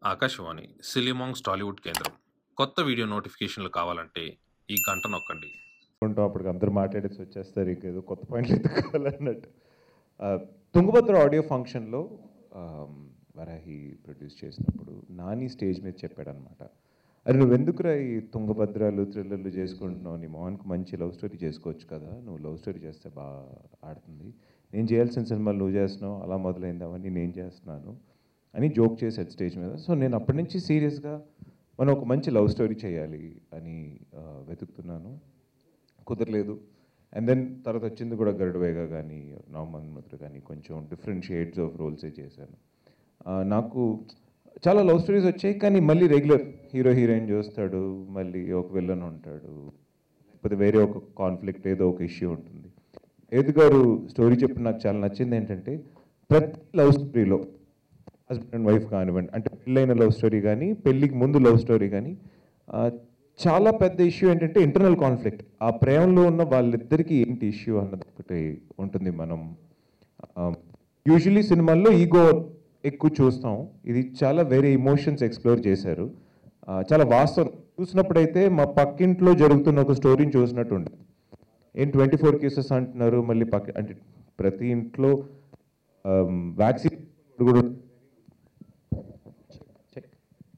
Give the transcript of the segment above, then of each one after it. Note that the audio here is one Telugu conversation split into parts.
ఆకాశవాణి సిలిమాంగ్స్ టాలీవుడ్ కేంద్రం కొత్త వీడియో నోటిఫికేషన్లు కావాలంటే ఈ గంట నొక్కండి ఉంటాం అప్పటికి అందరూ మాట్లాడేసి వచ్చేస్తారు ఇంకేదో కొత్త పాయింట్లు ఎత్తుకోవాలన్నట్టు ఆ, తుంగభద్ర ఆడియో ఫంక్షన్లో వరాహి ప్రొడ్యూస్ చేసినప్పుడు నాని స్టేజ్ మీద చెప్పాడనమాట అరే నువ్వు ఎందుకురా ఈ తుంగభద్రాలు థ్రిల్లర్లు చేసుకుంటున్నావు నీ మోహన్కి మంచి లవ్ స్టోరీ చేసుకోవచ్చు కదా నువ్వు లవ్ స్టోరీ చేస్తే బాగా ఆడుతుంది నేను చేయాల్సిన సినిమాలు నువ్వు చేస్తున్నావు అలా మొదలైందామని నేను చేస్తున్నాను అని జోక్ చేశాడు స్టేజ్ మీద సో నేను అప్పటి నుంచి సీరియస్గా మనం ఒక మంచి లవ్ స్టోరీ చేయాలి అని ఆ, వెతుకుతున్నాను కుదరలేదు అండ్ దెన్ తర్వాత వచ్చింది కూడా గరుడవేగా కానీ నవమన్ ముద్ర కానీ కొంచెం డిఫరెంట్ షేడ్స్ ఆఫ్ రోల్సే చేశాను ఆ, నాకు చాలా లవ్ స్టోరీస్ వచ్చాయి కానీ మళ్ళీ రెగ్యులర్ హీరో హీరోయిన్ చూస్తాడు మళ్ళీ ఒక విలన్ ఉంటాడు లేకపోతే వేరే ఒక కాన్ఫ్లిక్ట్ ఏదో ఒక ఇష్యూ ఉంటుంది ఏది గారు స్టోరీ చెప్పి నాకు చాలా నచ్చింది ఏంటంటే ప్రతి లవ్ స్టోరీలో హస్బెండ్ అండ్ వైఫ్ కానివ్వండి అంటే పెళ్ళైన లవ్ స్టోరీ కానీ పెళ్ళికి ముందు లవ్ స్టోరీ కానీ ఆ, చాలా పెద్ద ఇష్యూ ఏంటంటే ఇంటర్నల్ కాన్ఫ్లిక్ట్ ఆ ప్రేమలో ఉన్న వాళ్ళిద్దరికీ ఏంటి ఇష్యూ అన్నది ఒకటి ఉంటుంది మనం యూజువలీ సినిమాల్లో ఈగో ఎక్కువ చూస్తాం ఇది చాలా వేరే ఇమోషన్స్ ఎక్స్ప్లోర్ చేశారు ఆ, చాలా వాస్తవం చూసినప్పుడైతే మా పక్కింట్లో జరుగుతున్న ఒక స్టోరీని చూసినట్టు ఉంటుంది ఏం ట్వంటీ ఫోర్ కేసెస్ అంటున్నారు మళ్ళీ పక్క అంటే ప్రతి ఇంట్లో వ్యాక్సిన్ కూడా చెక్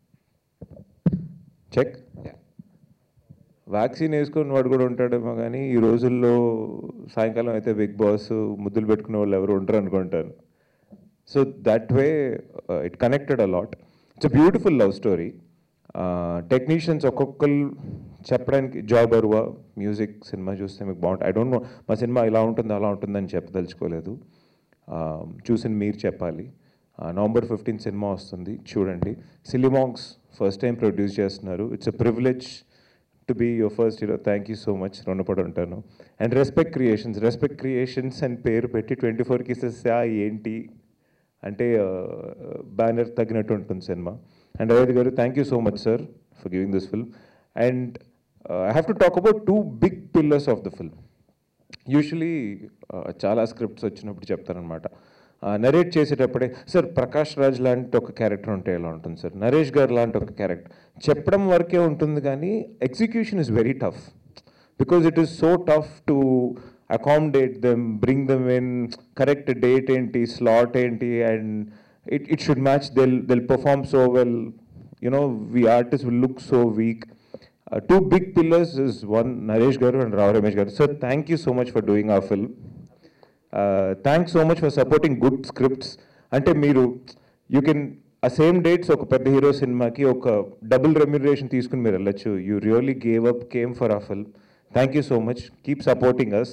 చెక్ వ్యాక్సిన్ వేసుకొని వాడు కూడా ఉంటాడేమో కానీ ఈ రోజుల్లో సాయంకాలం అయితే బిగ్ బాస్ ముద్దులు పెట్టుకునే వాళ్ళు ఎవరు ఉండరు అనుకుంటాను so that way it connected a lot it's a beautiful love story technicians ఒక్కొక్కరు చెప్పడానికి జాబ్ అరువా మ్యూజిక్ సినిమా చూస్తే మీకు బాగుంటుంది ఐ డోంట్ నో మా సినిమా ఇలా ఉంటుంది అలా ఉంటుందని చెప్పదలుచుకోలేదు Uh, చూసిన మీరు చెప్పాలి నవంబర్ ఫిఫ్టీన్ సినిమా వస్తుంది చూడండి సిలిమాంగ్స్ ఫస్ట్ టైం ప్రొడ్యూస్ చేస్తున్నారు it's a privilege to be your first hero thank you so much రుణపడి ఉంటాను and respect creations respect creations అని పేరు పెట్టి ట్వంటీ ఫోర్ కిసెస్ ఏంటి అంటే బ్యానర్ తగినట్టు ఉంటుంది cinema and Aved garu thank you so much sir for giving this film and I have to talk about two big pillars of the film usually చాలా స్క్రిప్ట్స్ వచ్చినప్పుడు చెప్తారనమాట నరేట్ చేసేటప్పుడే సార్ ప్రకాష్ రాజ్ లాంటి ఒక క్యారెక్టర్ ఉంటే ఎలా ఉంటుంది సార్ నరేష్ గారు లాంటి ఒక క్యారెక్టర్ చెప్పడం వరకే ఉంటుంది కానీ execution is very tough because it is so tough to accommodate them bring them in correct date ఏంటి స్లాట్ ఏంటి and it it should match they'll they'll perform so well you know we artist will look so weak Uh, two big pillars is one Naresh Garu and Rao Ramesh Garu. Sir, thank you so much for doing our film. Uh, thanks so much for supporting good scripts. అంటే మీరు యూ కెన్ ఆ సేమ్ డేట్స్ ఒక పెద్ద హీరో సినిమాకి ఒక డబుల్ రెమ్యునరేషన్ తీసుకుని మీరు వెళ్ళొచ్చు you really gave up came for a film thank you so much keep supporting us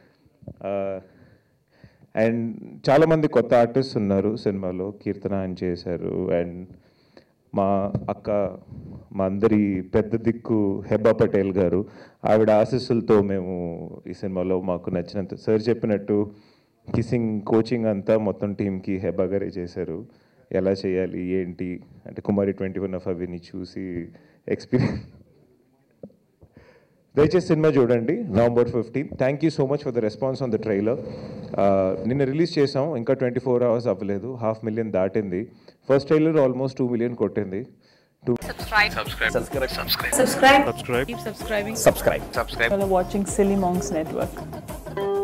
and చాలామంది కొత్త ఆర్టిస్ట్ ఉన్నారు సినిమాలో కీర్తన అని చేశారు అండ్ మా అక్క మా అందరి పెద్ద దిక్కు హెబ్బా పటేల్ గారు ఆవిడ ఆశీస్సులతో మేము ఈ సినిమాలో మాకు నచ్చినంత సార్ చెప్పినట్టు కిసింగ్ కోచింగ్ అంతా మొత్తం టీంకి హెబ్బా గారే చేశారు ఎలా చేయాలి ఏంటి అంటే కుమారి ట్వంటీ వన్ ఆఫ్ అవిని చూసి ఎక్స్పీరియన్స్ దయచేసి సినిమా చూడండి November fifteen thank you so much for the response on the trailer నిన్న రిలీజ్ చేసాం ఇంకా ట్వంటీ ఫోర్ అవర్స్ అవ్వలేదు హాఫ్ మిలియన్ దాటింది first trailer almost two million కొట్టింది టూ subscribe subscribe subscribe keep subscribing subscribe You're watching Silly Monks Network.